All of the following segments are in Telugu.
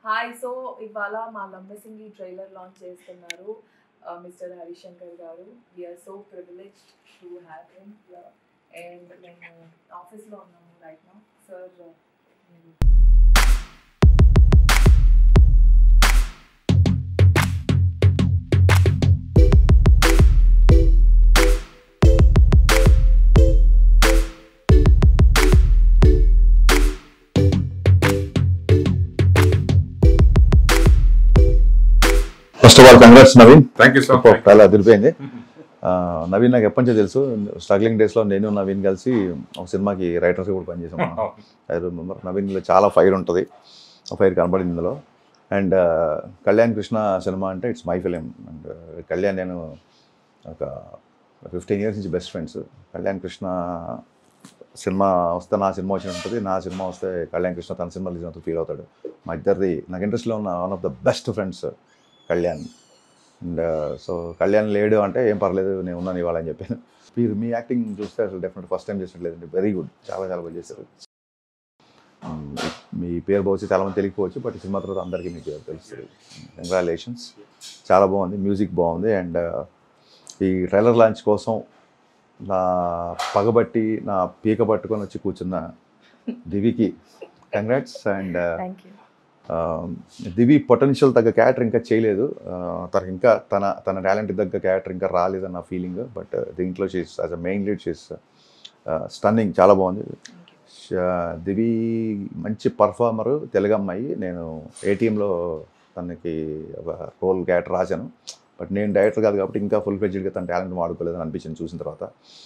హాయ్ సో ఇవాళ మా లంబసింగి ట్రైలర్ లాంచ్ చేస్తున్నారు mister Harishankar garu we're so privilege to have him and మేము ఆఫీస్లో ఉన్నాము రైట్ నా sir first of all congrats Naveen thank you so super చాలా అదిరిపోయింది ఆ, నవీన్ నాకు ఎప్పటి నుంచో తెలుసు స్ట్రగ్లింగ్ డేస్లో నేను నవీన్ కలిసి ఒక సినిమాకి రైటర్స్ కూడా పనిచేసాం ఐ రిమెంబర్ నవీన్లో చాలా ఫైర్ ఉంటుంది ఆ ఫైర్ కనబడింది ఇందులో అండ్ కళ్యాణ్ కృష్ణ సినిమా అంటే it's my film and Kalyan నేను ఒక ఫిఫ్టీన్ ఇయర్స్ నుంచి best friends Kalyan Krishna cinema వస్తే నా సినిమా వచ్చి ఉంటుంది నా సినిమా వస్తే కళ్యాణ్ కృష్ణ తన సినిమా రిలీజ్ ఫీల్ అవుతాడు మా ఇద్దరిది నాకు ఇంట్రెస్ట్లో ఉన్న one of the best friends Kalyan and so Kalyan లేడు అంటే ఏం పర్లేదు నేను ఉన్నాను ఇవాళ అని చెప్పాను మీరు మీ యాక్టింగ్ చూస్తే అసలు డెఫినెట్ ఫస్ట్ టైం చేసినట్లేదండి వెరీ గుడ్ చాలా చాలా బాగా చేశారు Um, మీ పేరు బహుశా చాలా మంది తెలియకపోవచ్చు బట్ ఈ సినిమా తర్వాత అందరికీ మీ పేరు తెలుస్తుంది కంగ్రాచులేషన్స్ చాలా బాగుంది మ్యూజిక్ బాగుంది అండ్ ఈ ట్రైలర్ లాంచ్ కోసం నా పగబట్టి నా పీక పట్టుకొని వచ్చి కూర్చున్న దివికి congrats and thank you Divi potential తగ్గ క్యారెక్టర్ ఇంకా చేయలేదు తనకి ఇంకా తన తన టాలెంట్ తగ్గ క్యారెక్టర్ ఇంకా రాలేదన్న ఫీలింగ్ బట్ దీంట్లో she's as a main lead she's stunning చాలా బాగుంది ష- దివి మంచి పర్ఫార్మర్ తెలుగు అమ్మాయి నేను ఏటీఎంలో తనకి ఒక రోల్ క్యారెక్టర్ రాశాను బట్ నేను డైరెక్టర్ కాదు కాబట్టి ఇంకా ఫుల్ ఫ్లెడ్జ్డ్గా తన టాలెంట్ వాడుకోలేదని అనిపించింది చూసిన తర్వాత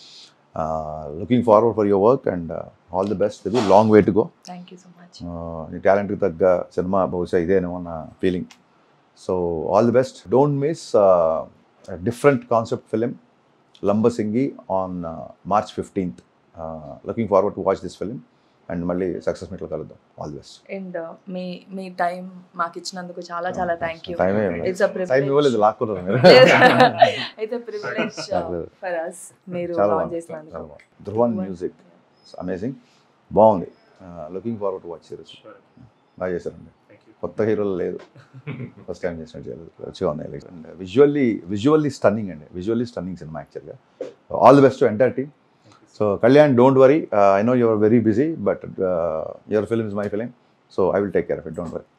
looking forward for your work and all the best Divi long way to go thank you so much ఆ, నీ టాలెంట్కి తగ్గ సినిమా బహుశా ఇదేనేమో నా feeling so all the best don't miss different concept film Lambasingi on March fifteenth looking forward to watch this film and మళ్ళీ సక్సెస్ మీట్లో కలుద్దాం ఆల్ ది బెస్ట్ అండ్ మీ మీ టైం మాకు ఇచ్చినందుకు చాలా చాలా thank you time it's a time ఇవ్వలేదు ప్రివిలేజ్ లాక్కున్నారు మీరు అయితే ప్రివిలేజ్ ఫర్ అస్ మీరు చాలా లాంచ్ బాగుంది చేసినందుకు చాలా బాగుంది ధ్రువన్ మ్యూజిక్ అమేజింగ్ బాగుంది looking forward to watch series బాగా చేశారండి కొత్త హీరోలు లేదు ఫస్ట్ టైం చేసినట్టు చేయలేదు మంచిగా ఉన్నాయి అండ్ విజువల్లీ విజువల్లీ స్టన్నింగ్ అండి విజువల్లీ స్టన్నింగ్ సినిమా యాక్చువల్గా all the best to entire team so Kalyan don't worry I know your very busy but your film is my film so I will take care of it don't worry